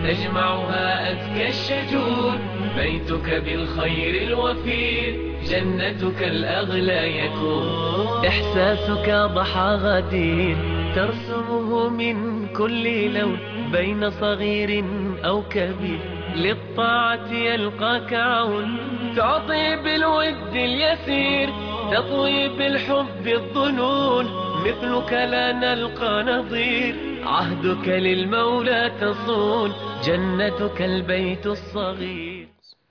تجمعها أزكى الشجون بيتك بالخير الوفير جنتك الأغلى يكون إحساسك ضحى غدير ترسمه من كل لون بين صغير أو كبير للطاعة يلقاك عون تعطي بالود اليسير تطوي بالحب الظنون مثلك لا نلقى نظير عهدك للمولى تصون جنتك البيت الصغير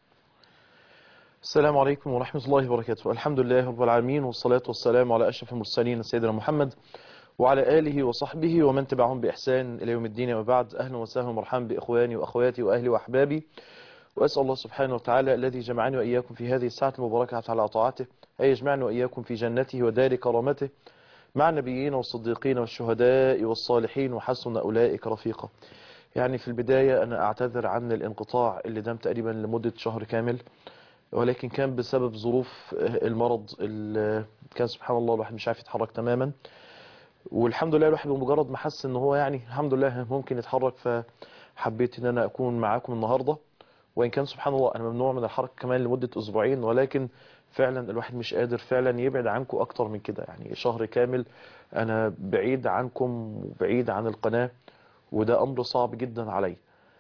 السلام عليكم ورحمة الله وبركاته الحمد لله رب العالمين والصلاة والسلام على أشرف المرسلين سيدنا محمد وعلى آله وصحبه ومن تبعهم بإحسان إلى يوم الدين وبعد أهلا وسهلا ومرحبا بإخواني وأخواتي وأهلي وأحبابي وأسأل الله سبحانه وتعالى الذي جمعني وإياكم في هذه الساعة المباركة على طاعته أن يجمعني وإياكم في جنته ودار كرامته مع النبيين والصديقين والشهداء والصالحين وحسن أولئك رفيقا يعني في البداية أنا أعتذر عن الانقطاع اللي دام تقريبا لمدة شهر كامل ولكن كان بسبب ظروف المرض اللي كان سبحان الله الواحد مش عارف يتحرك تماما والحمد لله الواحد بمجرد ما حس ان هو يعني الحمد لله ممكن يتحرك فحبيت ان انا اكون معاكم النهارده وان كان سبحان الله انا ممنوع من الحركه كمان لمده اسبوعين ولكن فعلا الواحد مش قادر فعلا يبعد عنكم اكتر من كده يعني شهر كامل انا بعيد عنكم وبعيد عن القناه وده امر صعب جدا علي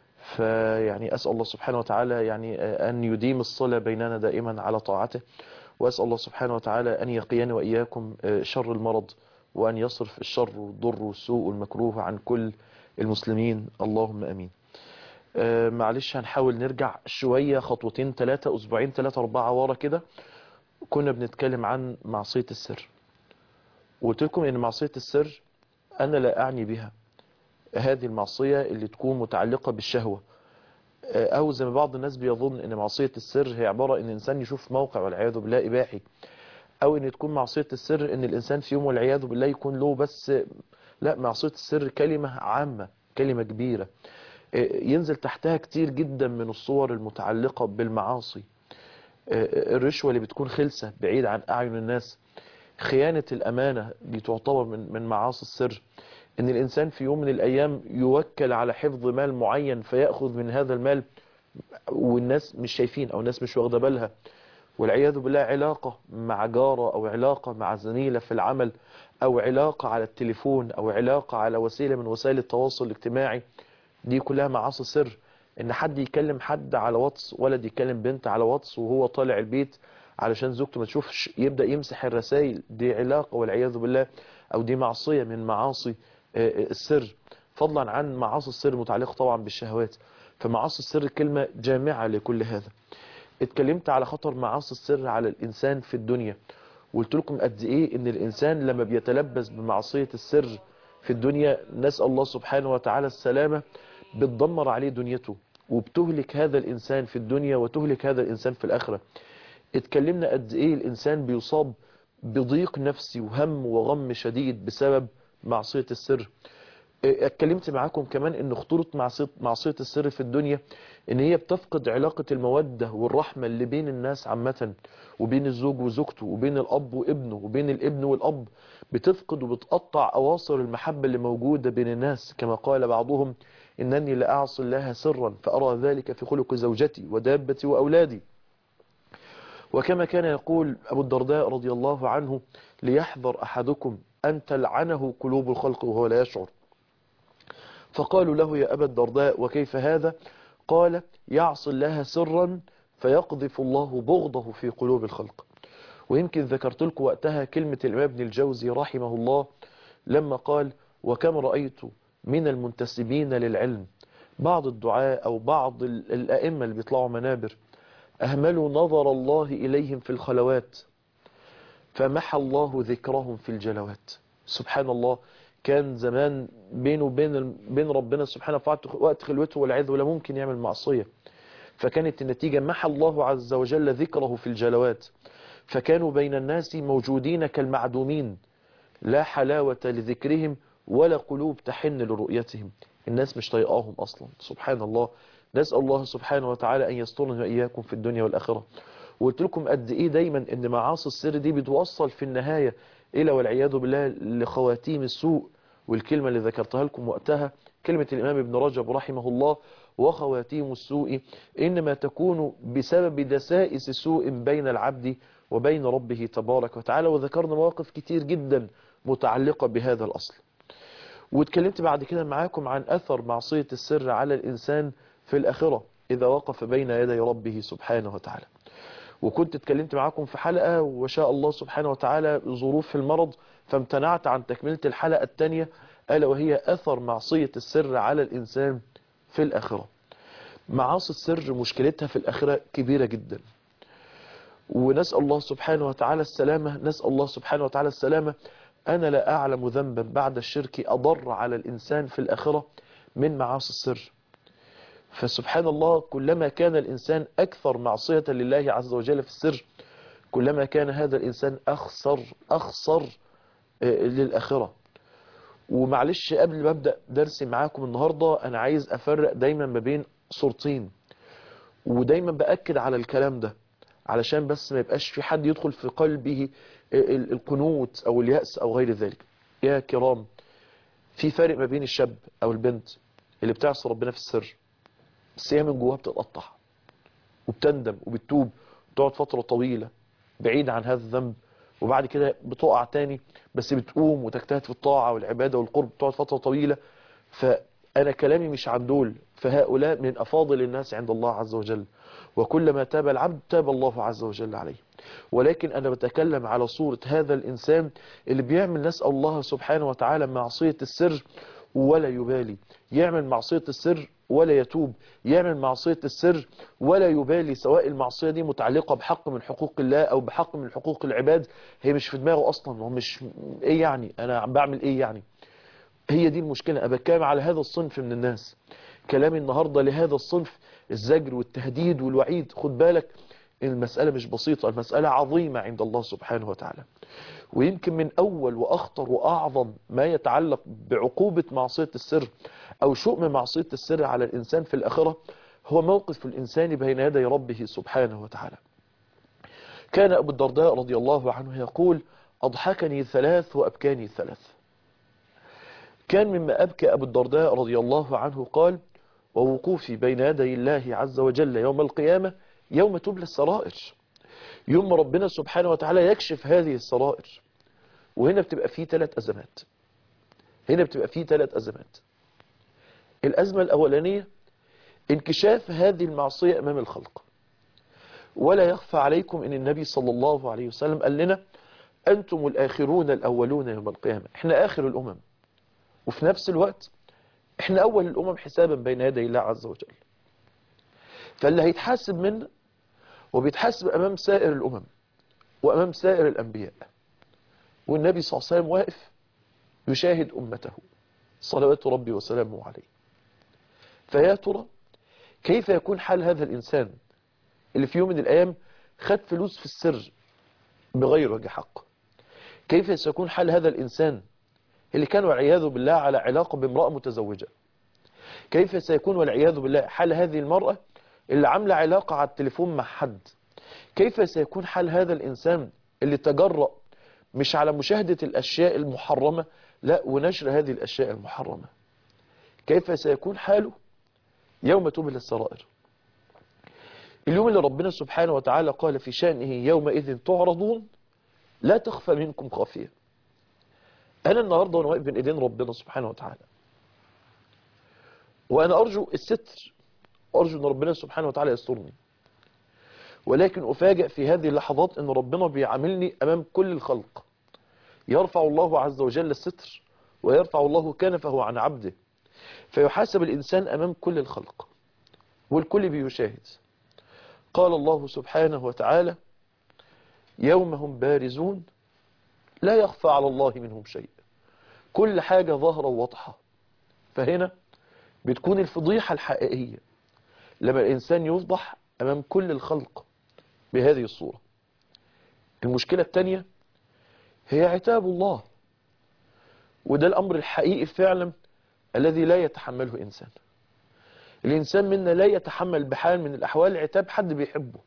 فيعني اسال الله سبحانه وتعالى يعني ان يديم الصله بيننا دائما على طاعته واسال الله سبحانه وتعالى ان يقيني واياكم شر المرض وأن يصرف الشر والضر والسوء والمكروه عن كل المسلمين اللهم أمين آه معلش هنحاول نرجع شوية خطوتين ثلاثة أسبوعين ثلاثة أربعة ورا كده كنا بنتكلم عن معصية السر وقلت لكم أن معصية السر أنا لا أعني بها هذه المعصية اللي تكون متعلقة بالشهوة آه أو زي ما بعض الناس بيظن أن معصية السر هي عبارة أن الإنسان يشوف موقع والعياذ بالله إباحي او ان تكون معصية السر ان الانسان في يوم والعياذ بالله يكون له بس لا معصية السر كلمة عامة كلمة كبيرة ينزل تحتها كتير جدا من الصور المتعلقة بالمعاصي الرشوة اللي بتكون خلسة بعيد عن اعين الناس خيانة الامانة دي تعتبر من من معاصي السر ان الانسان في يوم من الايام يوكل على حفظ مال معين فيأخذ من هذا المال والناس مش شايفين او الناس مش واخده بالها والعياذ بالله علاقة مع جارة أو علاقة مع زميلة في العمل أو علاقة على التليفون أو علاقة على وسيلة من وسائل التواصل الاجتماعي دي كلها معاصي سر إن حد يكلم حد على واتس ولد يكلم بنت على واتس وهو طالع البيت علشان زوجته ما تشوفش يبدأ يمسح الرسائل دي علاقة والعياذ بالله أو دي معصية من معاصي السر فضلا عن معاصي السر متعلقة طبعا بالشهوات فمعاصي السر كلمة جامعة لكل هذا اتكلمت على خطر معاصي السر على الإنسان في الدنيا وقلت لكم قد إيه إن الإنسان لما بيتلبس بمعصية السر في الدنيا نسأل الله سبحانه وتعالى السلامة بتدمر عليه دنيته وبتهلك هذا الإنسان في الدنيا وتهلك هذا الإنسان في الآخرة اتكلمنا قد إيه الإنسان بيصاب بضيق نفسي وهم وغم شديد بسبب معصية السر اتكلمت معاكم كمان ان خطورة معصية, معصية السر في الدنيا ان هي بتفقد علاقة المودة والرحمة اللي بين الناس عامة وبين الزوج وزوجته وبين الاب وابنه وبين الابن والاب بتفقد وبتقطع اواصر المحبة اللي موجودة بين الناس كما قال بعضهم انني لاعصي الله سرا فارى ذلك في خلق زوجتي ودابتي واولادي وكما كان يقول ابو الدرداء رضي الله عنه ليحذر احدكم ان تلعنه قلوب الخلق وهو لا يشعر فقالوا له يا أبا الدرداء وكيف هذا قال يعصي الله سرا فيقذف الله بغضه في قلوب الخلق ويمكن ذكرت لكم وقتها كلمة الإمام ابن الجوزي رحمه الله لما قال وكم رأيت من المنتسبين للعلم بعض الدعاء أو بعض الأئمة اللي بيطلعوا منابر أهملوا نظر الله إليهم في الخلوات فمحى الله ذكرهم في الجلوات سبحان الله كان زمان بينه وبين بين ربنا سبحانه في وقت خلوته والعياذ ولا ممكن يعمل معصية فكانت النتيجة محى الله عز وجل ذكره في الجلوات فكانوا بين الناس موجودين كالمعدومين لا حلاوة لذكرهم ولا قلوب تحن لرؤيتهم الناس مش طيقاهم أصلا سبحان الله نسأل الله سبحانه وتعالى أن يسترنا وإياكم في الدنيا والآخرة وقلت لكم قد إيه دايما أن معاصي السر دي بتوصل في النهاية إلى والعياذ بالله لخواتيم السوء والكلمة اللي ذكرتها لكم وقتها كلمة الإمام ابن رجب رحمه الله وخواتيم السوء إنما تكون بسبب دسائس سوء بين العبد وبين ربه تبارك وتعالى وذكرنا مواقف كتير جدا متعلقة بهذا الأصل واتكلمت بعد كده معاكم عن أثر معصية السر على الإنسان في الآخرة إذا وقف بين يدي ربه سبحانه وتعالى وكنت اتكلمت معاكم في حلقة وشاء الله سبحانه وتعالى ظروف في المرض فامتنعت عن تكملة الحلقة الثانية ألا وهي أثر معصية السر على الإنسان في الآخرة معاصي السر مشكلتها في الآخرة كبيرة جدا ونسأل الله سبحانه وتعالى السلامة نسأل الله سبحانه وتعالى السلامة أنا لا أعلم ذنبا بعد الشرك أضر على الإنسان في الآخرة من معاصي السر فسبحان الله كلما كان الإنسان أكثر معصية لله عز وجل في السر كلما كان هذا الإنسان أخسر أخسر للآخرة ومعلش قبل ما أبدأ درسي معاكم النهاردة أنا عايز أفرق دايما ما بين صورتين ودايما بأكد على الكلام ده علشان بس ما يبقاش في حد يدخل في قلبه القنوط أو اليأس أو غير ذلك يا كرام في فرق ما بين الشاب أو البنت اللي بتعصي ربنا في السر بس هي من جواها بتتقطع وبتندم وبتتوب وتقعد فترة طويلة بعيد عن هذا الذنب وبعد كده بتقع تاني بس بتقوم وتجتهد في الطاعة والعبادة والقرب بتقعد فترة طويلة فأنا كلامي مش عن دول فهؤلاء من أفاضل الناس عند الله عز وجل وكلما تاب العبد تاب الله عز وجل عليه ولكن أنا بتكلم على صورة هذا الإنسان اللي بيعمل نسأل الله سبحانه وتعالى معصية السر ولا يبالي يعمل معصية السر ولا يتوب يعمل معصية السر ولا يبالي سواء المعصية دي متعلقة بحق من حقوق الله أو بحق من حقوق العباد هي مش في دماغه أصلا هو مش إيه يعني أنا عم بعمل إيه يعني هي دي المشكلة أنا بتكلم على هذا الصنف من الناس كلامي النهاردة لهذا الصنف الزجر والتهديد والوعيد خد بالك المسألة مش بسيطة المسألة عظيمة عند الله سبحانه وتعالى ويمكن من أول وأخطر وأعظم ما يتعلق بعقوبة معصية السر أو شؤم معصية السر على الإنسان في الآخرة هو موقف الإنسان بين يدي ربه سبحانه وتعالى كان أبو الدرداء رضي الله عنه يقول أضحكني ثلاث وأبكاني ثلاث كان مما أبكى أبو الدرداء رضي الله عنه قال ووقوفي بين يدي الله عز وجل يوم القيامة يوم تبلى السرائر يوم ربنا سبحانه وتعالى يكشف هذه السرائر وهنا بتبقى فيه ثلاث أزمات هنا بتبقى فيه ثلاث أزمات الأزمة الأولانية انكشاف هذه المعصية أمام الخلق ولا يخفى عليكم أن النبي صلى الله عليه وسلم قال لنا أنتم الآخرون الأولون يوم القيامة احنا آخر الأمم وفي نفس الوقت احنا أول الأمم حسابا بين يدي الله عز وجل فاللي هيتحاسب منا وبيتحاسب أمام سائر الأمم وأمام سائر الأنبياء والنبي صلى الله عليه وسلم واقف يشاهد أمته صلوات ربي وسلامه عليه فيا ترى كيف يكون حال هذا الإنسان اللي في يوم من الأيام خد فلوس في السر بغير وجه حق كيف سيكون حال هذا الإنسان اللي كان والعياذ بالله على علاقة بامرأة متزوجة كيف سيكون والعياذ بالله حال هذه المرأة اللي عاملة علاقة على التليفون مع حد كيف سيكون حال هذا الإنسان اللي تجرأ مش على مشاهدة الأشياء المحرمة لا ونشر هذه الأشياء المحرمة كيف سيكون حاله يوم تبل السرائر اليوم اللي ربنا سبحانه وتعالى قال في شأنه يومئذ تعرضون لا تخفى منكم خافية أنا النهاردة وأنا واقف بين إيدين ربنا سبحانه وتعالى وأنا أرجو الستر أرجو أن ربنا سبحانه وتعالى يسترني ولكن أفاجئ في هذه اللحظات أن ربنا بيعاملني أمام كل الخلق يرفع الله عز وجل الستر ويرفع الله كنفه عن عبده فيحاسب الإنسان أمام كل الخلق والكل بيشاهد قال الله سبحانه وتعالى يوم هم بارزون لا يخفى على الله منهم شيء كل حاجة ظاهرة وواضحة فهنا بتكون الفضيحة الحقيقية لما الإنسان يفضح أمام كل الخلق بهذه الصورة المشكلة الثانية هي عتاب الله وده الأمر الحقيقي فعلا الذي لا يتحمله إنسان الإنسان منا لا يتحمل بحال من الأحوال عتاب حد بيحبه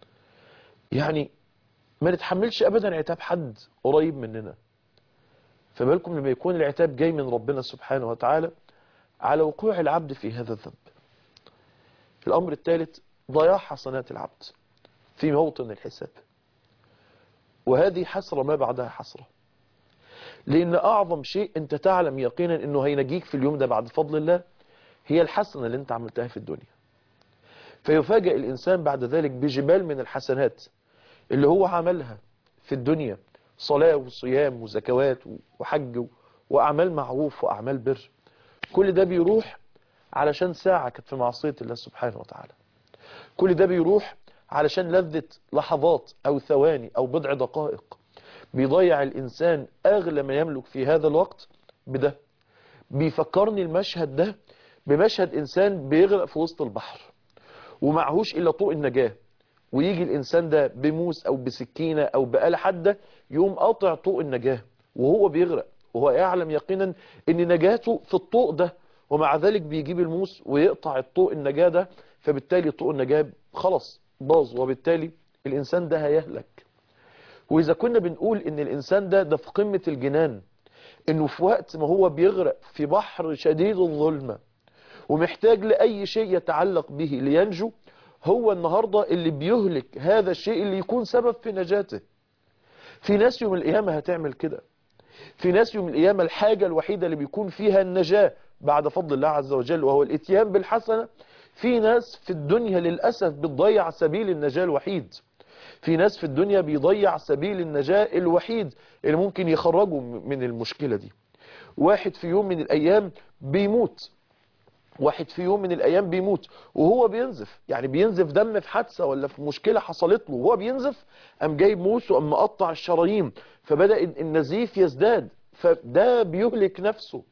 يعني ما نتحملش أبدا عتاب حد قريب مننا فما بالكم لما يكون العتاب جاي من ربنا سبحانه وتعالى على وقوع العبد في هذا الذنب الأمر الثالث ضياع حسنات العبد في موطن الحساب وهذه حسرة ما بعدها حسرة لأن أعظم شيء أنت تعلم يقينا أنه هينجيك في اليوم ده بعد فضل الله هي الحسنة اللي أنت عملتها في الدنيا فيفاجئ الإنسان بعد ذلك بجبال من الحسنات اللي هو عملها في الدنيا صلاة وصيام وزكوات وحج وأعمال معروف وأعمال بر كل ده بيروح علشان ساعة كانت في معصية الله سبحانه وتعالى كل ده بيروح علشان لذة لحظات أو ثواني أو بضع دقائق بيضيع الإنسان أغلى ما يملك في هذا الوقت بده بيفكرني المشهد ده بمشهد إنسان بيغرق في وسط البحر ومعهوش إلا طوق النجاة ويجي الإنسان ده بموس أو بسكينة أو بآلة حادة يقوم قاطع طوق النجاة وهو بيغرق وهو يعلم يقينا ان نجاته في الطوق ده ومع ذلك بيجيب الموس ويقطع الطوق النجاة ده فبالتالي طوق النجاة خلاص باظ وبالتالي الإنسان ده هيهلك وإذا كنا بنقول ان الإنسان ده ده في قمة الجنان انه في وقت ما هو بيغرق في بحر شديد الظلمة ومحتاج لأي شيء يتعلق به لينجو هو النهاردة اللي بيهلك هذا الشيء اللي يكون سبب في نجاته في ناس يوم القيامة هتعمل كده في ناس يوم القيامة الحاجة الوحيدة اللي بيكون فيها النجاة بعد فضل الله عز وجل وهو الاتيان بالحسنة في ناس في الدنيا للأسف بتضيع سبيل النجاة الوحيد في ناس في الدنيا بيضيع سبيل النجاة الوحيد اللي ممكن يخرجوا من المشكلة دي واحد في يوم من الأيام بيموت واحد في يوم من الأيام بيموت وهو بينزف يعني بينزف دم في حادثة ولا في مشكلة حصلت له وهو بينزف قام جايب موس وقام مقطع الشرايين فبدأ النزيف يزداد فده بيهلك نفسه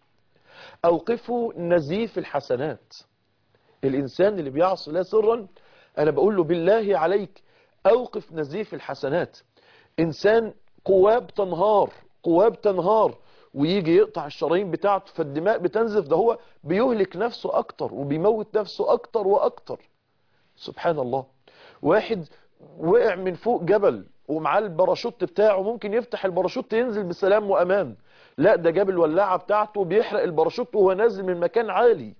أوقفوا نزيف الحسنات الإنسان اللي بيعصي الله سرا أنا بقول له بالله عليك أوقف نزيف الحسنات إنسان قواب تنهار قواب تنهار ويجي يقطع الشرايين بتاعته فالدماء بتنزف ده هو بيهلك نفسه أكتر وبيموت نفسه أكتر وأكتر سبحان الله واحد وقع من فوق جبل ومعاه الباراشوت بتاعه ممكن يفتح الباراشوت ينزل بسلام وأمان لا ده جاب الولاعة بتاعته بيحرق الباراشوت وهو نازل من مكان عالي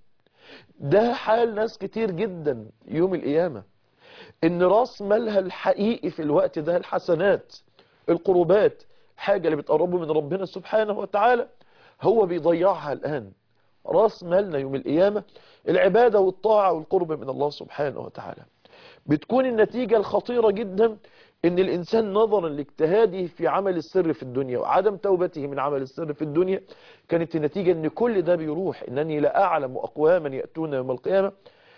ده حال ناس كتير جدا يوم القيامة ان راس مالها الحقيقي في الوقت ده الحسنات القربات حاجة اللي بتقربه من ربنا سبحانه وتعالى هو بيضيعها الآن راس مالنا يوم القيامة العبادة والطاعة والقرب من الله سبحانه وتعالى بتكون النتيجة الخطيرة جدا ان الانسان نظرا لاجتهاده في عمل السر في الدنيا وعدم توبته من عمل السر في الدنيا كانت النتيجة ان كل ده بيروح انني لا اعلم اقواما يأتون يوم القيامة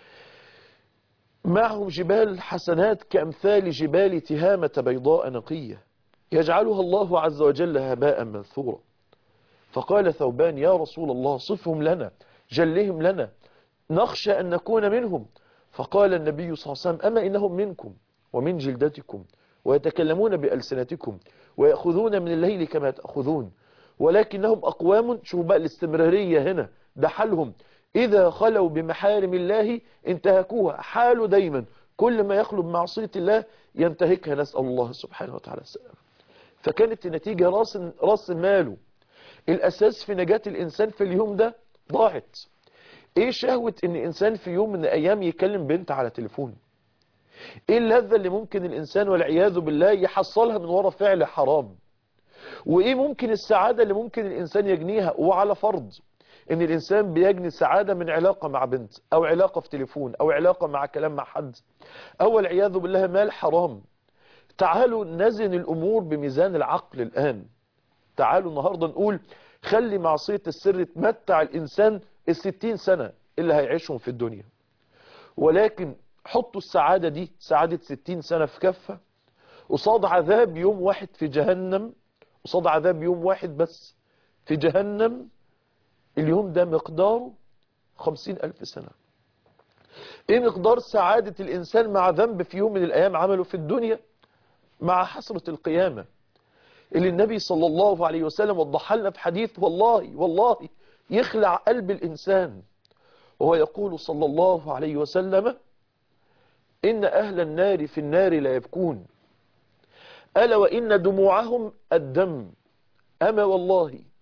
معهم جبال حسنات كامثال جبال تهامة بيضاء نقية يجعلها الله عز وجل هباء منثورا فقال ثوبان يا رسول الله صفهم لنا جلهم لنا نخشى أن نكون منهم فقال النبي صلى الله عليه وسلم أما إنهم منكم ومن جلدتكم ويتكلمون بألسنتكم ويأخذون من الليل كما تأخذون ولكنهم أقوام شوفوا بقى الاستمرارية هنا ده حالهم إذا خلوا بمحارم الله انتهكوها حاله دايما كل ما يخلو بمعصية الله ينتهكها نسأل الله سبحانه وتعالى السلام فكانت النتيجة راس, راس ماله الأساس في نجاة الإنسان في اليوم ده ضاعت ايه شهوة ان انسان في يوم من الايام يكلم بنت على تليفون ايه اللذة اللي ممكن الانسان والعياذ بالله يحصلها من وراء فعل حرام وايه ممكن السعادة اللي ممكن الانسان يجنيها وعلى فرض ان الانسان بيجني سعادة من علاقة مع بنت او علاقة في تليفون او علاقة مع كلام مع حد او العياذ بالله مال حرام تعالوا نزن الامور بميزان العقل الان تعالوا النهاردة نقول خلي معصية السر تمتع الانسان الستين سنة اللي هيعيشهم في الدنيا ولكن حطوا السعادة دي سعادة ستين سنة في كفة قصاد عذاب يوم واحد في جهنم قصاد عذاب يوم واحد بس في جهنم اليوم ده مقداره خمسين ألف سنة ايه مقدار سعادة الإنسان مع ذنب في يوم من الأيام عمله في الدنيا مع حسرة القيامة اللي النبي صلى الله عليه وسلم وضح لنا في حديث والله والله يخلع قلب الإنسان وهو يقول صلى الله عليه وسلم إن أهل النار في النار لا يبكون ألا وإن دموعهم الدم أما والله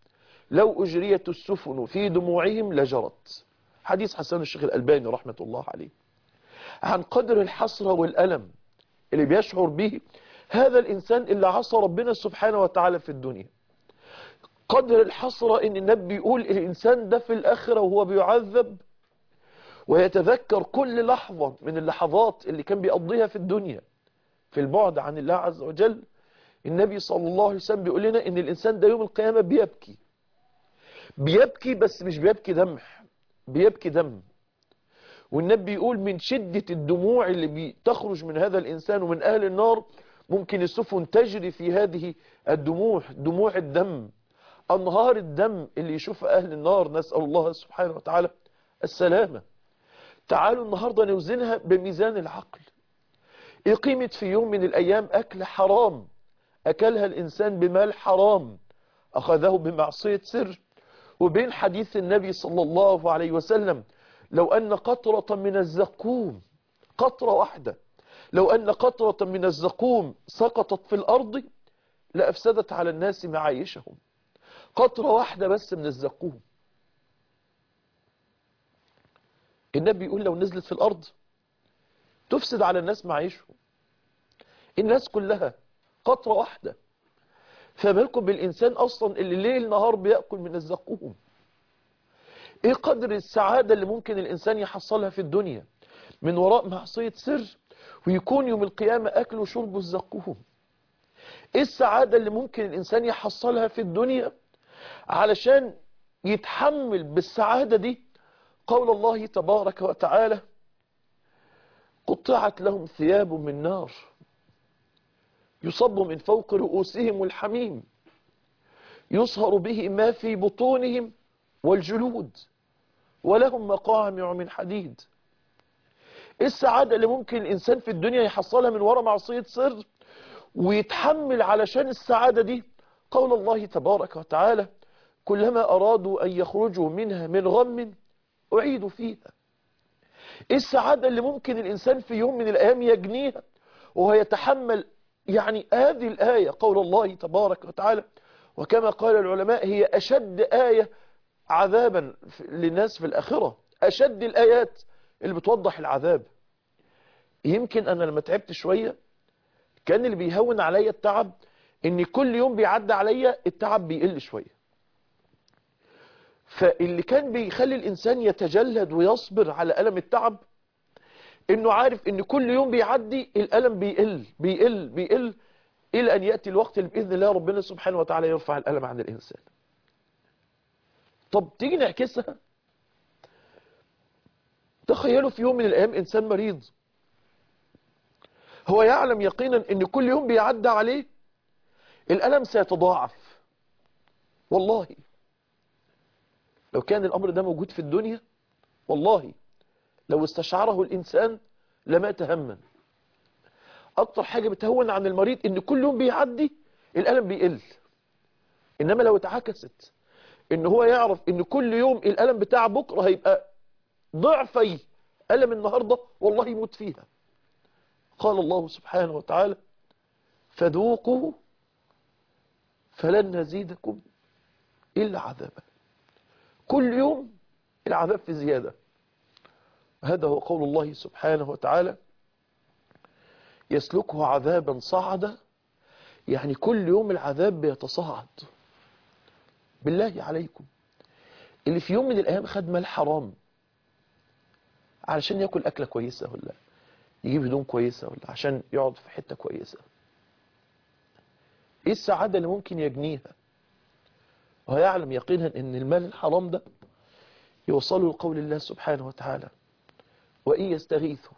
لو أجريت السفن في دموعهم لجرت حديث حسن الشيخ الألباني رحمة الله عليه عن قدر الحسرة والألم اللي بيشعر به هذا الإنسان اللي عصى ربنا سبحانه وتعالى في الدنيا قدر الحسرة ان النبي يقول الإنسان ده في الآخرة وهو بيعذب ويتذكر كل لحظة من اللحظات اللي كان بيقضيها في الدنيا في البعد عن الله عز وجل النبي صلى الله عليه وسلم بيقول لنا ان الإنسان ده يوم القيامة بيبكي بيبكي بس مش بيبكي دمح بيبكي دم والنبي يقول من شدة الدموع اللي بتخرج من هذا الإنسان ومن أهل النار ممكن السفن تجري في هذه الدموع دموع الدم أنهار الدم اللي يشوف أهل النار نسأل الله سبحانه وتعالى السلامة تعالوا النهاردة نوزنها بميزان العقل إيه قيمة في يوم من الأيام أكل حرام أكلها الإنسان بمال حرام أخذه بمعصية سر وبين حديث النبي صلى الله عليه وسلم لو أن قطرة من الزقوم قطرة واحدة لو أن قطرة من الزقوم سقطت في الأرض لأفسدت على الناس معايشهم قطرة واحدة بس من الزقوم النبي يقول لو نزلت في الأرض تفسد على الناس معايشهم الناس كلها قطرة واحدة فمالكم بالإنسان أصلا اللي ليل نهار بيأكل من الزقوم ايه قدر السعادة اللي ممكن الإنسان يحصلها في الدنيا من وراء معصية سر ويكون يوم القيامة أكل وشرب الزقوم ايه السعادة اللي ممكن الإنسان يحصلها في الدنيا علشان يتحمل بالسعادة دي قول الله تبارك وتعالى قطعت لهم ثياب من نار يصب من فوق رؤوسهم الحميم يصهر به ما في بطونهم والجلود ولهم مقامع من حديد ايه السعادة اللي ممكن الإنسان في الدنيا يحصلها من وراء معصية سر ويتحمل علشان السعادة دي قول الله تبارك وتعالى كلما أرادوا أن يخرجوا منها من غم أعيدوا فيها ايه السعادة اللي ممكن الإنسان في يوم من الأيام يجنيها وهو يتحمل يعني هذه الآية قول الله تبارك وتعالى وكما قال العلماء هي أشد آية عذابا للناس في الآخرة أشد الآيات اللي بتوضح العذاب يمكن أنا لما تعبت شوية كان اللي بيهون عليا التعب ان كل يوم بيعدي عليا التعب بيقل شوية فاللي كان بيخلي الإنسان يتجلد ويصبر على ألم التعب انه عارف ان كل يوم بيعدي الألم بيقل بيقل بيقل إلى أن يأتي الوقت اللي بإذن الله ربنا سبحانه وتعالى يرفع الألم عن الإنسان طب تيجي نعكسها تخيلوا في يوم من الأيام إنسان مريض هو يعلم يقينا ان كل يوم بيعدى عليه الألم سيتضاعف والله لو كان الأمر ده موجود في الدنيا والله لو استشعره الإنسان لمات هما أكتر حاجة بتهون عن المريض ان كل يوم بيعدي الألم بيقل إنما لو اتعكست ان هو يعرف ان كل يوم الألم بتاع بكرة هيبقى ضعفي ألم النهاردة والله يموت فيها قال الله سبحانه وتعالى فذوقوا فلن نزيدكم إلا عذابا كل يوم العذاب في زيادة هذا هو قول الله سبحانه وتعالى يسلكه عذابا صعدا يعني كل يوم العذاب بيتصاعد بالله عليكم اللي في يوم من الأيام خد مال حرام علشان يأكل أكلة كويسة ولا يجيب هدوم كويسة ولا عشان يقعد في حتة كويسة ايه السعادة اللي ممكن يجنيها وهو يعلم يقينا ان المال الحرام ده يوصله لقول الله سبحانه وتعالى وإن يستغيثوا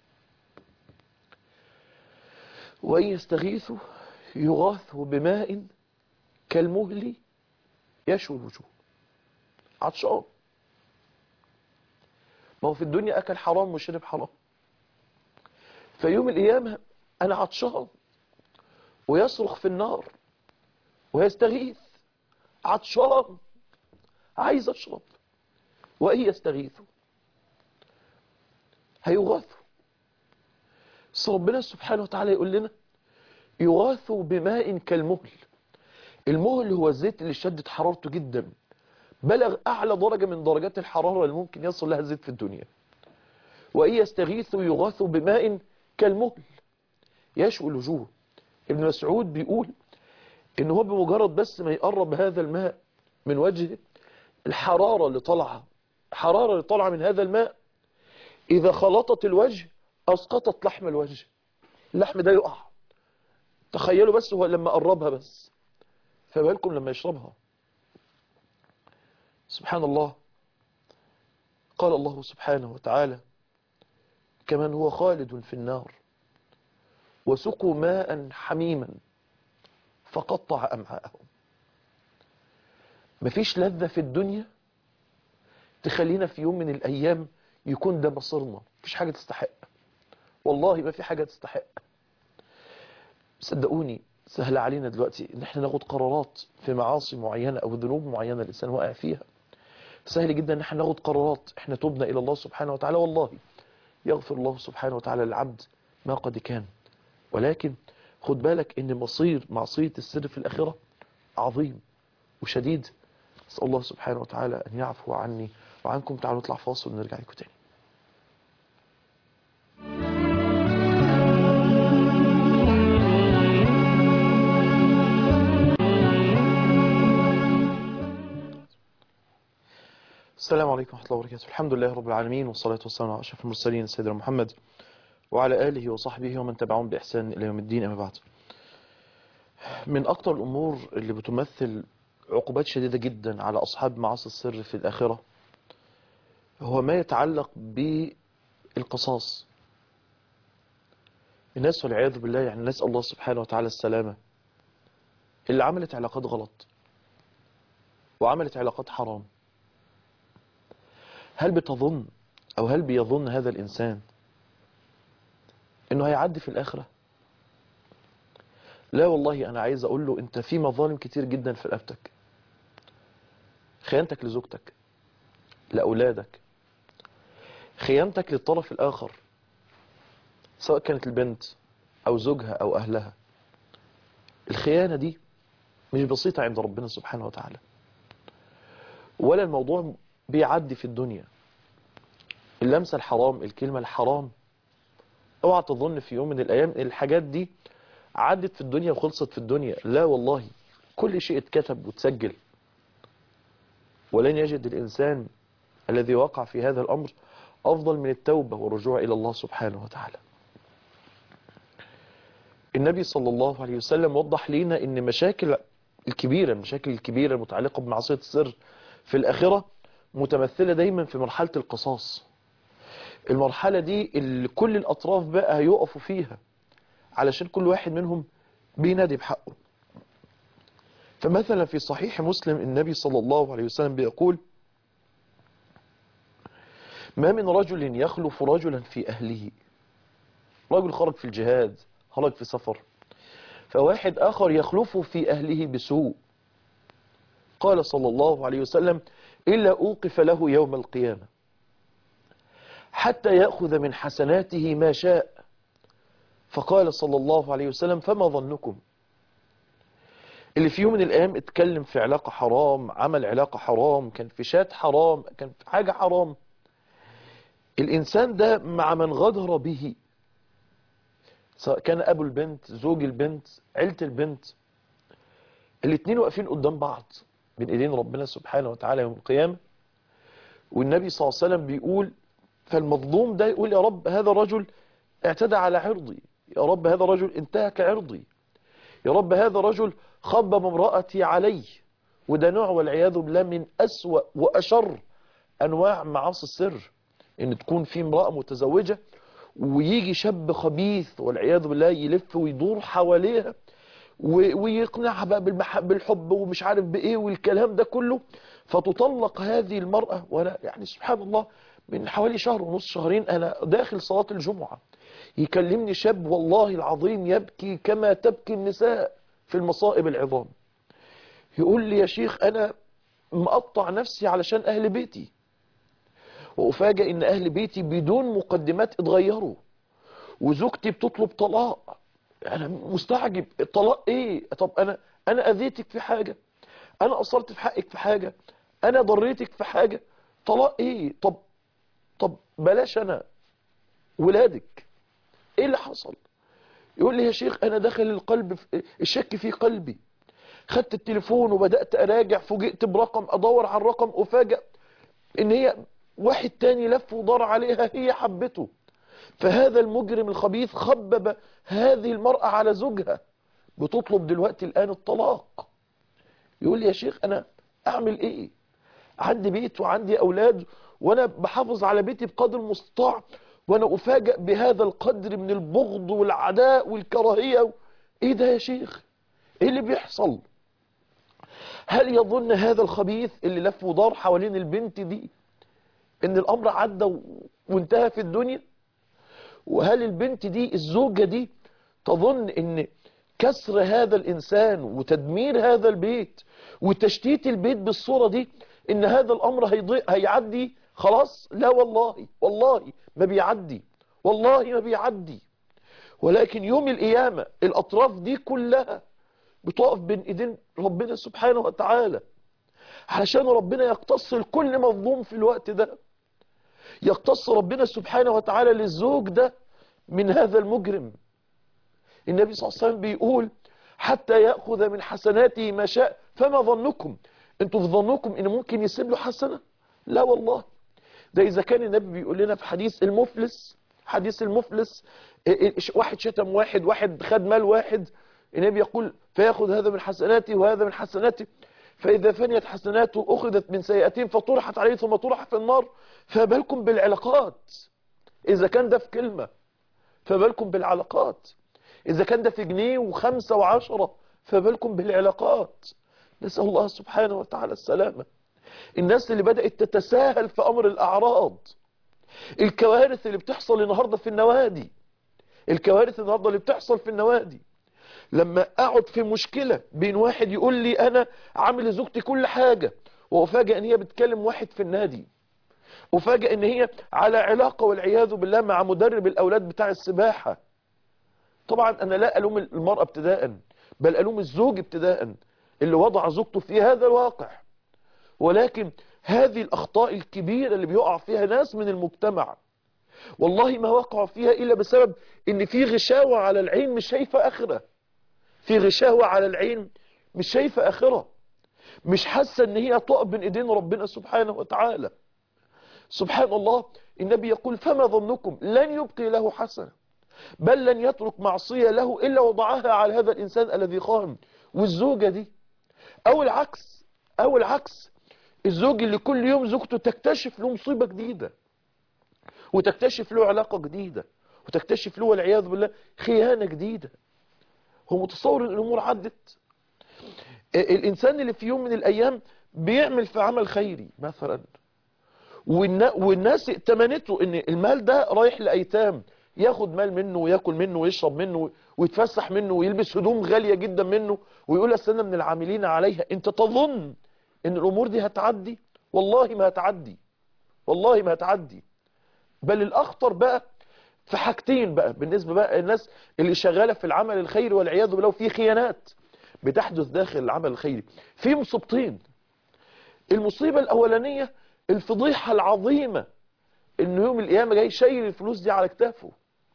وإن يستغيثوا يغاثوا بماء كالمهل يشوي الوجوه عطشان ما هو في الدنيا أكل حرام وشرب حرام فيوم القيامة أنا عطشان ويصرخ في النار ويستغيث عطشان عايز أشرب وإن يستغيثوا هيغاثوا بس ربنا سبحانه وتعالى يقول لنا يغاثوا بماء كالمهل المهل هو الزيت اللي شدت حرارته جدا بلغ أعلى درجة من درجات الحرارة اللي ممكن يصل لها الزيت في الدنيا وإن يستغيثوا يغاثوا بماء كالمهل يشوي الوجوه ابن مسعود بيقول إن هو بمجرد بس ما يقرب هذا الماء من وجهه الحرارة اللي طالعة حرارة اللي طالعة من هذا الماء إذا خلطت الوجه أسقطت لحم الوجه اللحم ده يقع تخيلوا بس هو لما قربها بس فبالكم لما يشربها سبحان الله قال الله سبحانه وتعالى كمن هو خالد في النار وسقوا ماء حميما فقطع أمعاءهم مفيش لذة في الدنيا تخلينا في يوم من الأيام يكون ده مصيرنا مفيش حاجة تستحق والله ما في حاجة تستحق صدقوني سهل علينا دلوقتي ان احنا ناخد قرارات في معاصي معينة او ذنوب معينة الانسان واقع فيها سهل جدا ان احنا ناخد قرارات احنا تبنا الى الله سبحانه وتعالى والله يغفر الله سبحانه وتعالى للعبد ما قد كان ولكن خد بالك ان مصير معصية السر في الاخرة عظيم وشديد اسال الله سبحانه وتعالى ان يعفو عني وعنكم تعالوا نطلع فاصل ونرجع لكم تاني السلام عليكم ورحمة الله وبركاته الحمد لله رب العالمين والصلاة والسلام على أشرف المرسلين سيدنا محمد وعلى آله وصحبه ومن تبعهم بإحسان إلى يوم الدين أما بعد من أكثر الأمور اللي بتمثل عقوبات شديدة جدا على أصحاب معاصي السر في الآخرة هو ما يتعلق بالقصاص الناس والعياذ بالله يعني نسأل الله سبحانه وتعالى السلامة اللي عملت علاقات غلط وعملت علاقات حرام هل بتظن او هل بيظن هذا الانسان انه هيعدي في الاخرة لا والله انا عايز اقول له انت في مظالم كتير جدا في رقبتك خيانتك لزوجتك لاولادك خيانتك للطرف الاخر سواء كانت البنت او زوجها او اهلها الخيانة دي مش بسيطة عند ربنا سبحانه وتعالى ولا الموضوع بيعدي في الدنيا اللمسة الحرام الكلمة الحرام اوعى تظن في يوم من الايام الحاجات دي عدت في الدنيا وخلصت في الدنيا لا والله كل شيء اتكتب وتسجل ولن يجد الانسان الذي وقع في هذا الامر افضل من التوبة والرجوع الى الله سبحانه وتعالى النبي صلى الله عليه وسلم وضح لنا ان مشاكل الكبيرة المشاكل الكبيرة المتعلقة بمعصية السر في الآخرة متمثلة دايما في مرحلة القصاص المرحلة دي اللي كل الأطراف بقى هيقفوا فيها علشان كل واحد منهم بينادي بحقه فمثلا في صحيح مسلم النبي صلى الله عليه وسلم بيقول ما من رجل يخلف رجلا في أهله رجل خرج في الجهاد خرج في سفر فواحد آخر يخلفه في أهله بسوء قال صلى الله عليه وسلم إلا أوقف له يوم القيامة حتى يأخذ من حسناته ما شاء فقال صلى الله عليه وسلم فما ظنكم اللي في يوم من الأيام اتكلم في علاقة حرام عمل علاقة حرام كان في شات حرام كان في حاجة حرام الإنسان ده مع من غدر به سواء كان أبو البنت زوج البنت عيلة البنت الاتنين واقفين قدام بعض بين ايدين ربنا سبحانه وتعالى يوم القيامة والنبي صلى الله عليه وسلم بيقول فالمظلوم ده يقول يا رب هذا رجل اعتدى على عرضي يا رب هذا رجل انتهك عرضي يا رب هذا رجل خبم امرأتي علي وده نوع والعياذ بالله من أسوأ وأشر أنواع معاصي السر إن تكون في امرأة متزوجة ويجي شاب خبيث والعياذ بالله يلف ويدور حواليها ويقنعها بقى بالحب ومش عارف بايه والكلام ده كله فتطلق هذه المرأة وانا يعني سبحان الله من حوالي شهر ونص شهرين انا داخل صلاة الجمعة يكلمني شاب والله العظيم يبكي كما تبكي النساء في المصائب العظام يقول لي يا شيخ انا مقطع نفسي علشان اهل بيتي وافاجئ ان اهل بيتي بدون مقدمات اتغيروا وزوجتي بتطلب طلاق انا مستعجب الطلاق ايه طب انا انا اذيتك في حاجة انا قصرت في حقك في حاجة انا ضريتك في حاجة طلاق ايه طب طب بلاش انا ولادك ايه اللي حصل يقول لي يا شيخ انا دخل القلب في الشك في قلبي خدت التليفون وبدأت اراجع فوجئت برقم ادور على الرقم افاجئ ان هي واحد تاني لف ودار عليها هي حبته فهذا المجرم الخبيث خبب هذه المرأة على زوجها بتطلب دلوقتي الآن الطلاق يقول لي يا شيخ أنا أعمل إيه عندي بيت وعندي أولاد وأنا بحافظ على بيتي بقدر المستطاع وأنا أفاجأ بهذا القدر من البغض والعداء والكراهية إيه ده يا شيخ إيه اللي بيحصل هل يظن هذا الخبيث اللي لف ودار حوالين البنت دي ان الامر عدى و- وانتهى في الدنيا وهل البنت دي الزوجة دي تظن ان كسر هذا الانسان وتدمير هذا البيت وتشتيت البيت بالصورة دي ان هذا الامر هيضيع هيعدي خلاص لا والله والله ما بيعدي والله ما بيعدي ولكن يوم القيامة الاطراف دي كلها بتقف بين ايدين ربنا سبحانه وتعالى علشان ربنا يقتص لكل مظلوم في الوقت ده يقتص ربنا سبحانه وتعالى للزوج ده من هذا المجرم النبي صلى الله عليه وسلم بيقول حتى يأخذ من حسناته ما شاء فما ظنكم انتوا في ظنكم ان ممكن يسيب له حسنة لا والله ده اذا كان النبي بيقول لنا في حديث المفلس حديث المفلس إيه إيه واحد شتم واحد واحد خد مال واحد النبي يقول فياخذ هذا من حسناته وهذا من حسناته فإذا فنيت حسناته أخذت من سيئتين فطرحت عليه ثم طرح في النار فبالكم بالعلاقات إذا كان ده في كلمة فبالكم بالعلاقات إذا كان ده في جنيه وخمسة وعشرة فبالكم بالعلاقات نسأل الله سبحانه وتعالى السلامة الناس اللي بدأت تتساهل في أمر الأعراض الكوارث اللي بتحصل النهاردة في النوادي الكوارث النهاردة اللي بتحصل في النوادي لما اقعد في مشكلة بين واحد يقول لي انا عامل لزوجتي كل حاجة وافاجئ ان هي بتكلم واحد في النادي افاجئ ان هي على علاقة والعياذ بالله مع مدرب الاولاد بتاع السباحة طبعا انا لا الوم المرأة ابتداء بل الوم الزوج ابتداء اللي وضع زوجته في هذا الواقع ولكن هذه الاخطاء الكبيرة اللي بيقع فيها ناس من المجتمع والله ما وقعوا فيها الا بسبب ان في غشاوة على العين مش شايفة اخره في غشاوة على العين مش شايفة آخرة مش حاسة ان هي تقف بين ايدين ربنا سبحانه وتعالى سبحان الله النبي يقول فما ظنكم لن يبقي له حسنة بل لن يترك معصية له إلا وضعها على هذا الإنسان الذي خان والزوجة دي أو العكس أو العكس الزوج اللي كل يوم زوجته تكتشف له مصيبة جديدة وتكتشف له علاقة جديدة وتكتشف له والعياذ بالله خيانة جديدة هو متصور ان الامور عدت الانسان اللي في يوم من الايام بيعمل في عمل خيري مثلا والناس ائتمنته ان المال ده رايح لايتام ياخد مال منه وياكل منه ويشرب منه ويتفسح منه ويلبس هدوم غالية جدا منه ويقول استنى من العاملين عليها انت تظن ان الامور دي هتعدي والله ما هتعدي والله ما هتعدي بل الاخطر بقى في حاجتين بقى بالنسبة بقى الناس اللي شغالة في العمل الخيري والعياذ بالله في خيانات بتحدث داخل العمل الخيري في مصيبتين المصيبة الأولانية الفضيحة العظيمة إنه يوم القيامة جاي شايل الفلوس دي على كتافه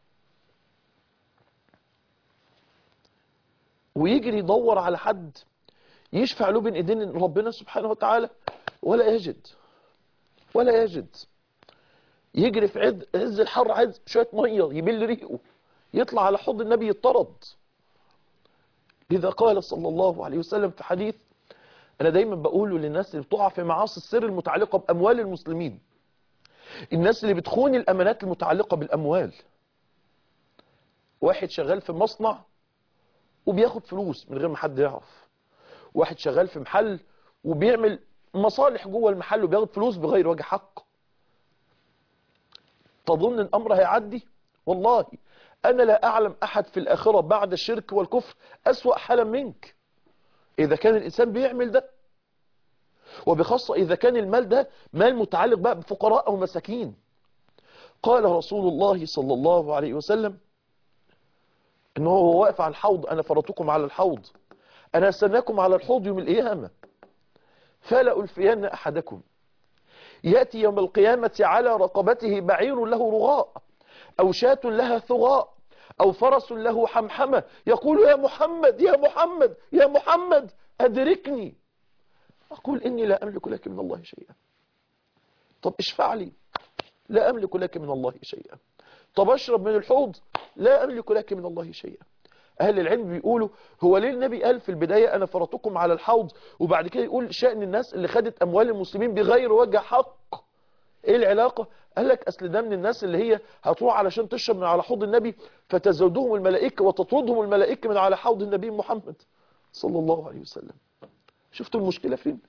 ويجري يدور على حد يشفع له بين ايدين ربنا سبحانه وتعالى ولا يجد ولا يجد يجري في عز, عز الحر عايز شوية مية يبل ريقه يطلع على حوض النبي يطرد لذا قال صلى الله عليه وسلم في حديث أنا دايما بقوله للناس اللي بتقع في معاصي السر المتعلقة بأموال المسلمين الناس اللي بتخون الأمانات المتعلقة بالأموال واحد شغال في مصنع وبياخد فلوس من غير ما حد يعرف واحد شغال في محل وبيعمل مصالح جوه المحل وبياخد فلوس بغير وجه حق تظن الأمر هيعدي والله أنا لا أعلم أحد في الآخرة بعد الشرك والكفر أسوأ حالا منك إذا كان الإنسان بيعمل ده وبخاصة إذا كان المال ده مال متعلق بقى بفقراء أو مساكين قال رسول الله صلى الله عليه وسلم إنه هو واقف على الحوض أنا فرطكم على الحوض أنا أستناكم على الحوض يوم القيامة فلا ألفين أحدكم يأتي يوم القيامة على رقبته بعير له رغاء أو شاة لها ثغاء أو فرس له حمحمة يقول يا محمد يا محمد يا محمد أدركني أقول إني لا أملك لك من الله شيئا طب اشفع لي لا أملك لك من الله شيئا طب أشرب من الحوض لا أملك لك من الله شيئا أهل العلم بيقولوا هو ليه النبي قال في البداية أنا فرطكم على الحوض وبعد كده يقول شأن الناس اللي خدت أموال المسلمين بغير وجه حق إيه العلاقة قال لك أصل ده من الناس اللي هي هتروح علشان تشرب من على حوض النبي فتزودهم الملائكة وتطردهم الملائكة من على حوض النبي محمد صلى الله عليه وسلم شفتوا المشكلة فين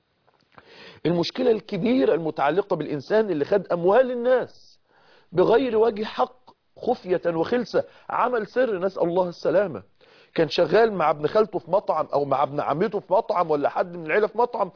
المشكلة الكبيرة المتعلقة بالإنسان اللي خد أموال الناس بغير وجه حق خفية وخلسة عمل سر نسأل الله السلامة كان شغال مع ابن خالته في مطعم أو مع ابن عمته في مطعم ولا حد من العيلة في مطعم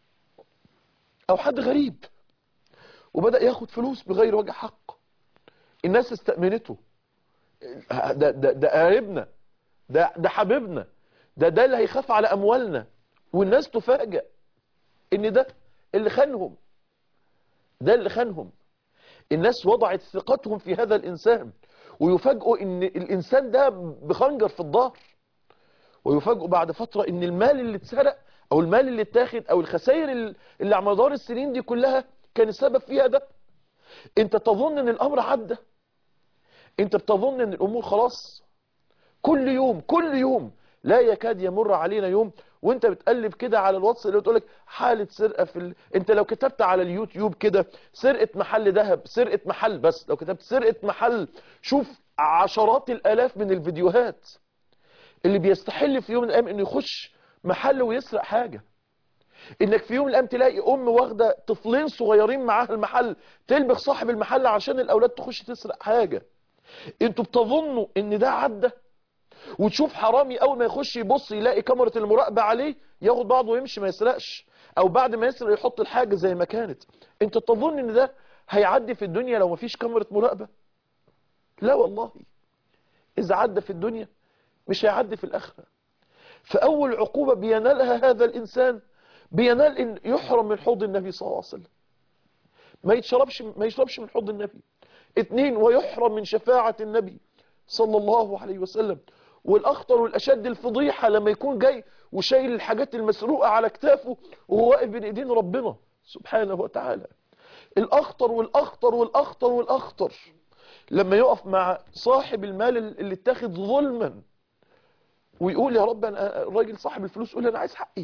أو حد غريب وبدأ ياخد فلوس بغير وجه حق الناس استأمنته ده, ده, ده قريبنا ده, ده حبيبنا ده ده اللي هيخاف على أموالنا والناس تفاجأ ان ده اللي خانهم ده اللي خانهم الناس وضعت ثقتهم في هذا الإنسان ويفاجئوا ان الإنسان ده بخنجر في الظهر ويفاجئوا بعد فترة ان المال اللي اتسرق او المال اللي اتاخد او الخسائر اللي على مدار السنين دي كلها كان السبب فيها ده انت تظن ان الامر عدى انت بتظن ان الامور خلاص كل يوم كل يوم لا يكاد يمر علينا يوم وانت بتقلب كده على الواتس اللي بتقولك حالة سرقة في ال... انت لو كتبت على اليوتيوب كده سرقة محل ذهب سرقة محل بس لو كتبت سرقة محل شوف عشرات الالاف من الفيديوهات اللي بيستحل في يوم من الايام انه يخش محل ويسرق حاجة انك في يوم من الايام تلاقي ام واخده طفلين صغيرين معاها المحل تلبخ صاحب المحل عشان الاولاد تخش تسرق حاجة انتوا بتظنوا ان ده عدى وتشوف حرامي اول ما يخش يبص يلاقي كاميرا المراقبة عليه ياخد بعضه ويمشي ما يسرقش او بعد ما يسرق يحط الحاجة زي ما كانت انت تظن ان ده هيعدي في الدنيا لو ما فيش كاميرا مراقبة لا والله اذا عدى في الدنيا مش هيعدي في الاخرة فاول عقوبة بينالها هذا الانسان بينال ان يحرم من حوض النبي صلى الله عليه وسلم ما يشربش ما يشربش من حوض النبي اتنين ويحرم من شفاعة النبي صلى الله عليه وسلم والاخطر والاشد الفضيحة لما يكون جاي وشايل الحاجات المسروقة على كتافه وهو واقف بين ايدين ربنا سبحانه وتعالى الاخطر والاخطر والاخطر والاخطر لما يقف مع صاحب المال اللي اتاخد ظلما ويقول يا رب أنا الراجل صاحب الفلوس يقول انا عايز حقي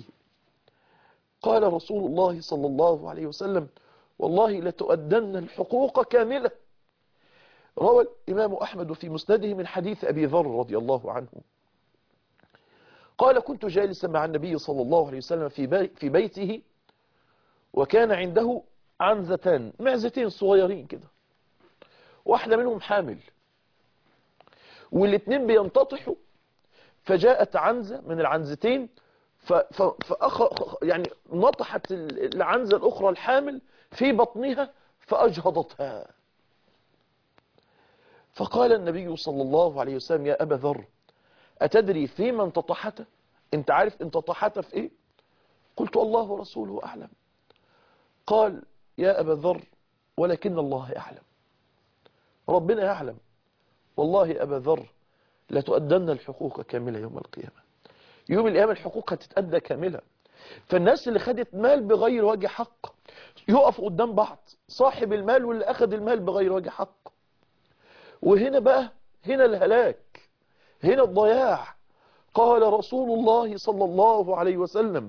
قال رسول الله صلى الله عليه وسلم والله لتؤدن الحقوق كاملة روى الإمام أحمد في مسنده من حديث أبي ذر رضي الله عنه قال كنت جالسا مع النبي صلى الله عليه وسلم في, بي في بيته وكان عنده عنزتان معزتين صغيرين كده واحدة منهم حامل والاثنين بينتطحوا فجاءت عنزة من العنزتين فأخ يعني نطحت العنزة الأخرى الحامل في بطنها فأجهضتها فقال النبي صلى الله عليه وسلم يا أبا ذر أتدري فيما انتطحت انت عارف انتطحت في ايه قلت الله ورسوله أعلم قال يا أبا ذر ولكن الله يعلم ربنا يعلم والله يا أبا ذر لتؤدن الحقوق كاملة يوم القيامة يوم القيامة الحقوق هتتأدى كاملة فالناس اللي خدت مال بغير وجه حق يقف قدام بعض صاحب المال واللي أخذ المال بغير وجه حق وهنا بقى هنا الهلاك هنا الضياع قال رسول الله صلى الله عليه وسلم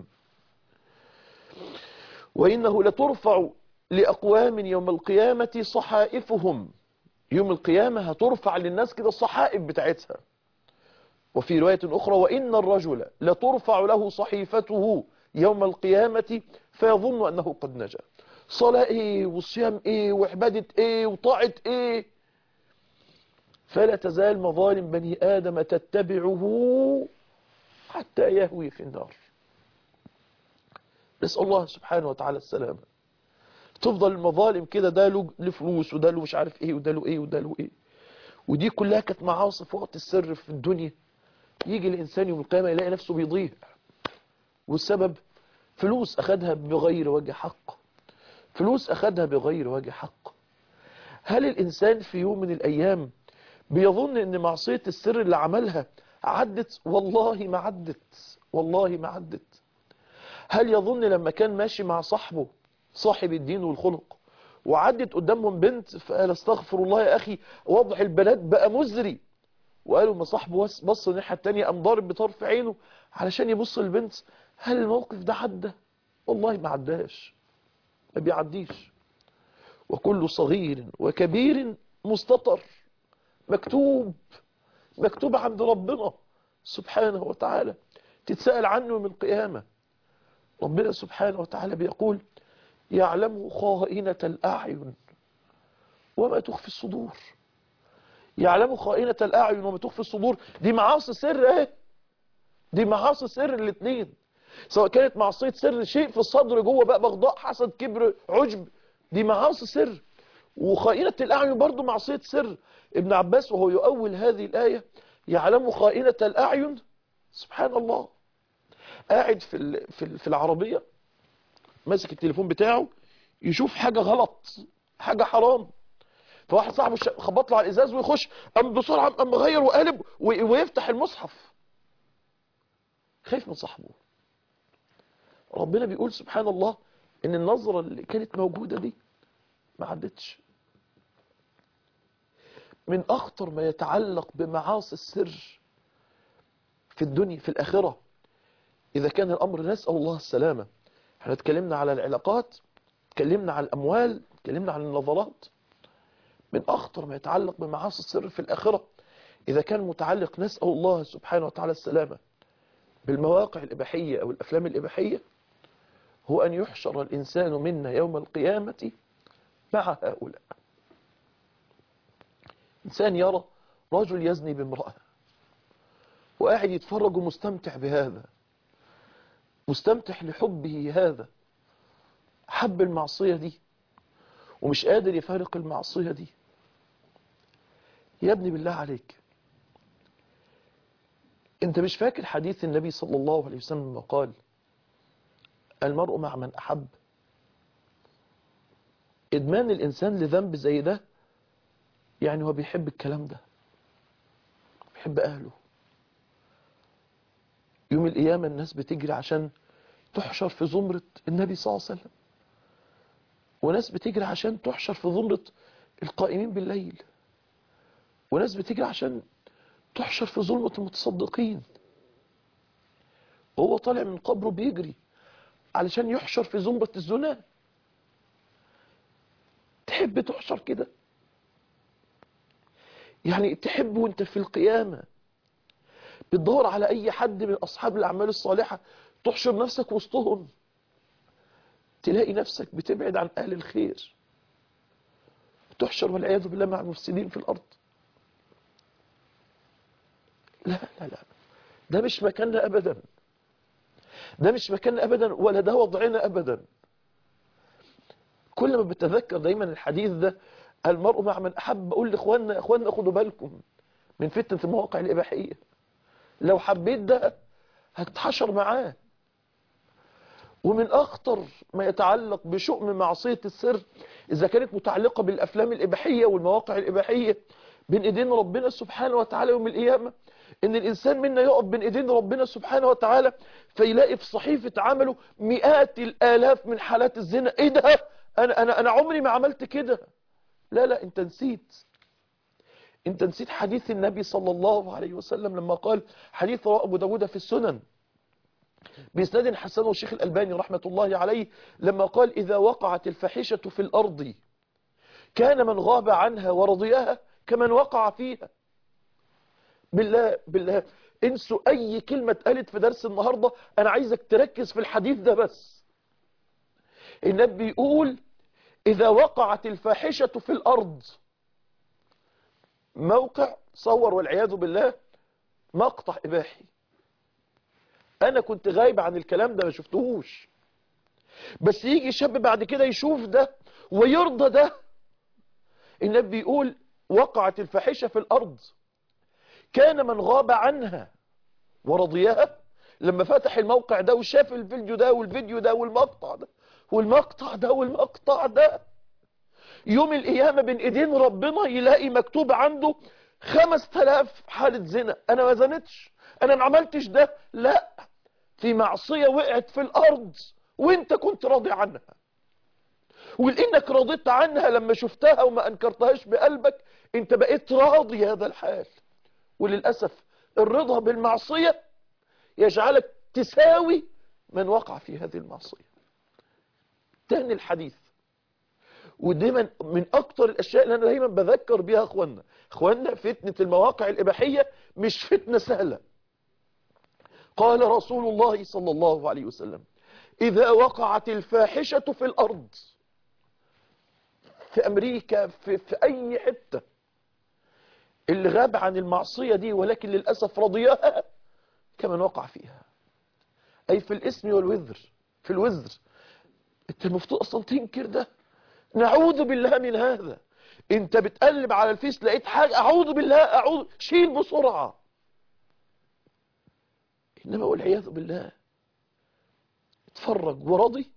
وإنه لترفع لأقوام يوم القيامة صحائفهم يوم القيامة هترفع للناس كده الصحائف بتاعتها وفي رواية أخرى وإن الرجل لترفع له صحيفته يوم القيامة فيظن أنه قد نجا صلاة إيه وصيام إيه وعبادة إيه وطاعة إيه فلا تزال مظالم بني آدم تتبعه حتى يهوي في النار نسأل الله سبحانه وتعالى السلامة تفضل المظالم كده ده له فلوس وده له مش عارف ايه وده له ايه وده له ايه ودي كلها كانت معاصي في وقت السر في الدنيا يجي الإنسان يوم القيامة يلاقي نفسه بيضيع والسبب فلوس أخدها بغير وجه حق فلوس أخدها بغير وجه حق هل الإنسان في يوم من الأيام بيظن أن معصية السر اللي عملها عدت والله ما عدت والله ما عدت هل يظن لما كان ماشي مع صاحبه صاحب الدين والخلق وعدت قدامهم بنت فقال استغفر الله يا أخي وضع البنات بقى مزري وقالوا ما صاحبه بص الناحية التانية قام ضارب بطرف عينه علشان يبص البنت هل الموقف ده عدى والله ما عداش ما بيعديش وكل صغير وكبير مستطر مكتوب مكتوب عند ربنا سبحانه وتعالى تتسأل عنه من قيامة ربنا سبحانه وتعالى بيقول يعلم خائنة الأعين وما تخفي الصدور يعلم خائنة الأعين وما تخفي الصدور دي معاصي سر ايه دي معاصي سر الاثنين سواء كانت معصية سر شيء في الصدر جوه بقى بغضاء حسد كبر عجب دي معاصي سر وخائنة الأعين برضو معصية سر ابن عباس وهو يؤول هذه الآية يعلم خائنة الأعين سبحان الله قاعد في في العربية ماسك التليفون بتاعه يشوف حاجة غلط حاجة حرام فواحد صاحبه خبط له على الازاز ويخش قام بسرعه قام مغير وقالب ويفتح المصحف خايف من صاحبه ربنا بيقول سبحان الله ان النظرة اللي كانت موجودة دي ما عدتش من اخطر ما يتعلق بمعاصي السر في الدنيا في الاخرة اذا كان الامر نسأل الله السلامة احنا اتكلمنا على العلاقات اتكلمنا على الاموال اتكلمنا على النظرات من أخطر ما يتعلق بمعاصي السر في الآخرة إذا كان متعلق نسأل الله سبحانه وتعالى السلامة بالمواقع الإباحية أو الأفلام الإباحية هو أن يحشر الإنسان منا يوم القيامة مع هؤلاء إنسان يرى رجل يزني بامرأة وقاعد يتفرج ومستمتع بهذا مستمتع لحبه هذا حب المعصية دي ومش قادر يفارق المعصية دي يا ابني بالله عليك انت مش فاكر حديث النبي صلى الله عليه وسلم قال المرء مع من أحب إدمان الإنسان لذنب زي ده يعني هو بيحب الكلام ده بيحب أهله يوم القيامة الناس بتجري عشان تحشر في زمرة النبي صلى الله عليه وسلم وناس بتجري عشان تحشر في زمرة القائمين بالليل وناس بتجري عشان تحشر في ظلمة المتصدقين وهو طالع من قبره بيجري علشان يحشر في زمرة الزنا تحب تحشر كده يعني تحب وانت في القيامة بتدور على اي حد من اصحاب الاعمال الصالحة تحشر نفسك وسطهم تلاقي نفسك بتبعد عن اهل الخير تحشر والعياذ بالله مع المفسدين في الارض لا لا لا ده مش مكاننا ابدا ده مش مكاننا ابدا ولا ده وضعنا ابدا كل ما بتذكر دايما الحديث ده المرء مع من احب اقول لاخواننا اخواننا خدوا بالكم من فتنه المواقع الاباحيه لو حبيت ده هتتحشر معاه ومن اخطر ما يتعلق بشؤم معصيه السر اذا كانت متعلقه بالافلام الاباحيه والمواقع الاباحيه بين ايدين ربنا سبحانه وتعالى يوم القيامه ان الانسان منا يقف بين ايدين ربنا سبحانه وتعالى فيلاقي في صحيفة عمله مئات الالاف من حالات الزنا ايه ده انا, أنا, أنا عمري ما عملت كده لا لا انت نسيت انت نسيت حديث النبي صلى الله عليه وسلم لما قال حديث رواه ابو داود في السنن بإسناد حسن والشيخ الألباني رحمة الله عليه لما قال إذا وقعت الفحشة في الأرض كان من غاب عنها ورضيها كمن وقع فيها بالله بالله انسوا اي كلمة اتقالت في درس النهاردة انا عايزك تركز في الحديث ده بس النبي يقول اذا وقعت الفاحشة في الارض موقع صور والعياذ بالله مقطع اباحي انا كنت غايب عن الكلام ده ما شفتهوش بس يجي شاب بعد كده يشوف ده ويرضى ده النبي يقول وقعت الفاحشة في الارض كان من غاب عنها ورضيها لما فتح الموقع ده وشاف الفيديو ده والفيديو ده والمقطع ده والمقطع ده والمقطع ده يوم القيامة بين ايدين ربنا يلاقي مكتوب عنده خمس تلاف حالة زنا انا ما زنتش انا ما عملتش ده لا في معصية وقعت في الارض وانت كنت راضي عنها ولانك رضيت عنها لما شفتها وما انكرتهاش بقلبك انت بقيت راضي هذا الحال وللأسف الرضا بالمعصية يجعلك تساوي من وقع في هذه المعصية تاني الحديث ودايما من اكتر الاشياء اللي انا دايما بذكر بيها اخواننا اخواننا فتنة المواقع الاباحية مش فتنة سهلة قال رسول الله صلى الله عليه وسلم اذا وقعت الفاحشة في الارض في امريكا في, في اي حتة اللي غاب عن المعصية دي ولكن للأسف رضيها كمن وقع فيها اي في الاسم والوزر في الوزر انت المفتوح اصلا تنكر ده نعوذ بالله من هذا انت بتقلب على الفيس لقيت حاجة اعوذ بالله اعوذ شيل بسرعة انما والعياذ بالله اتفرج ورضي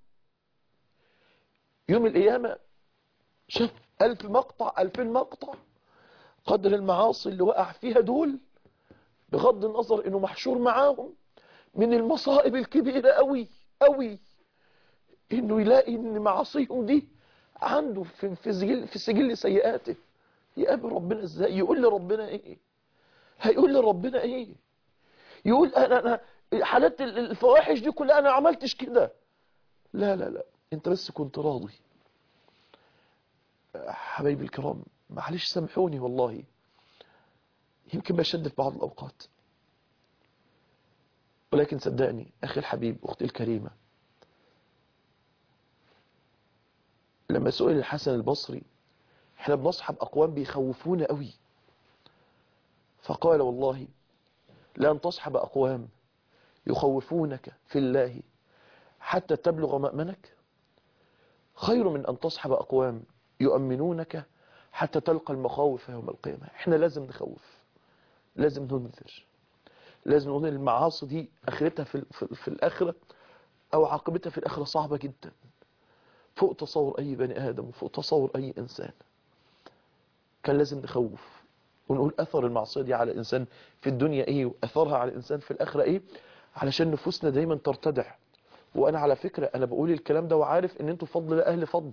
يوم القيامة شاف الف مقطع الفين مقطع قدر المعاصي اللي وقع فيها دول بغض النظر انه محشور معاهم من المصائب الكبيرة قوي قوي انه يلاقي ان معاصيهم دي عنده في في سجل في سجل سيئاته يقابل ربنا ازاي يقول لربنا ايه هيقول لربنا ايه يقول انا انا حالات الفواحش دي كلها انا عملتش كده لا لا لا انت بس كنت راضي حبايبي الكرام معلش سامحوني والله يمكن بشد في بعض الأوقات ولكن صدقني أخي الحبيب أختي الكريمة لما سئل الحسن البصري احنا بنصحب أقوام بيخوفونا قوي فقال والله لأن تصحب أقوام يخوفونك في الله حتى تبلغ مأمنك خير من أن تصحب أقوام يؤمنونك حتى تلقى المخاوف يوم القيامة احنا لازم نخوف لازم ننذر لازم نقول المعاصي دي اخرتها في, في, في الاخرة او عاقبتها في الاخرة صعبة جدا فوق تصور اي بني ادم وفوق تصور اي انسان كان لازم نخوف ونقول اثر المعصية دي على الانسان في الدنيا ايه واثرها على الانسان في الاخرة ايه علشان نفوسنا دايما ترتدع وانا على فكرة انا بقول الكلام ده وعارف ان انتوا فضل لا اهل فضل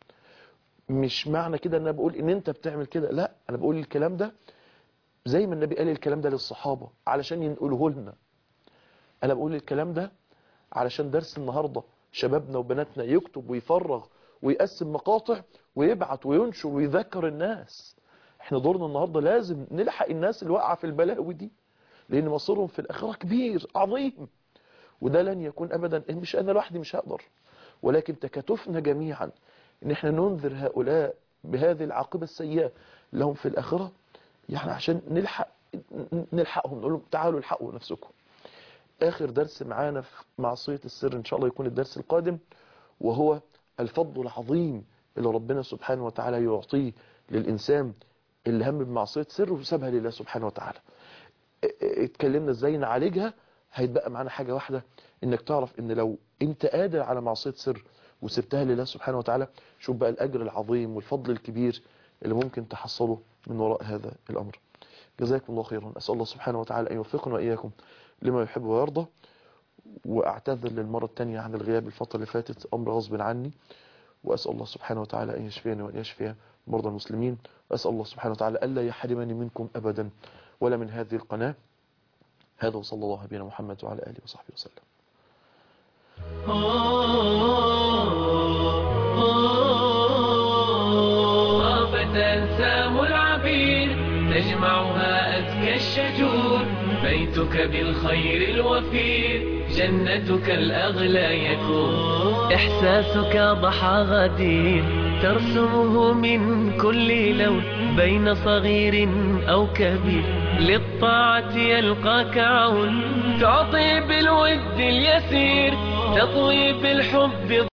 مش معنى كده ان انا بقول ان انت بتعمل كده لا انا بقول الكلام ده زي ما النبي قال الكلام ده للصحابة علشان ينقله لنا انا بقول الكلام ده علشان درس النهاردة شبابنا وبناتنا يكتب ويفرغ ويقسم مقاطع ويبعت وينشر ويذكر الناس احنا دورنا النهاردة لازم نلحق الناس اللي واقعه في البلاوي دي لان مصيرهم في الاخرة كبير عظيم وده لن يكون ابدا مش انا لوحدي مش هقدر ولكن تكاتفنا جميعا ان احنا ننذر هؤلاء بهذه العاقبة السيئة لهم في الآخرة يعني عشان نلحق نلحقهم نقول لهم تعالوا الحقوا نفسكم آخر درس معانا في معصية السر إن شاء الله يكون الدرس القادم وهو الفضل العظيم اللي ربنا سبحانه وتعالى يعطيه للإنسان اللي هم بمعصية سر وسابها لله سبحانه وتعالى اتكلمنا ازاي نعالجها هيتبقى معانا حاجة واحدة انك تعرف ان لو انت قادر على معصية سر وسبتها لله سبحانه وتعالى شوف بقى الأجر العظيم والفضل الكبير اللي ممكن تحصله من وراء هذا الأمر جزاكم الله خيرا أسأل الله سبحانه وتعالى أن يوفقنا وإياكم لما يحب ويرضى وأعتذر للمرة الثانية عن الغياب الفترة اللي فاتت أمر غصب عني وأسأل الله سبحانه وتعالى أن يشفيني وأن يشفي مرضى المسلمين وأسأل الله سبحانه وتعالى ألا يحرمني منكم أبدا ولا من هذه القناة هذا وصلى الله بنا محمد وعلى آله وصحبه وسلم طافت أنسام العبير تجمعها أزكى الشجور بيتك بالخير الوفير جنتك الأغلى يكون إحساسك ضحى غدير ترسمه من كل لون بين صغير أو كبير للطاعة يلقاك عون تعطي بالود اليسير تطوي بالحب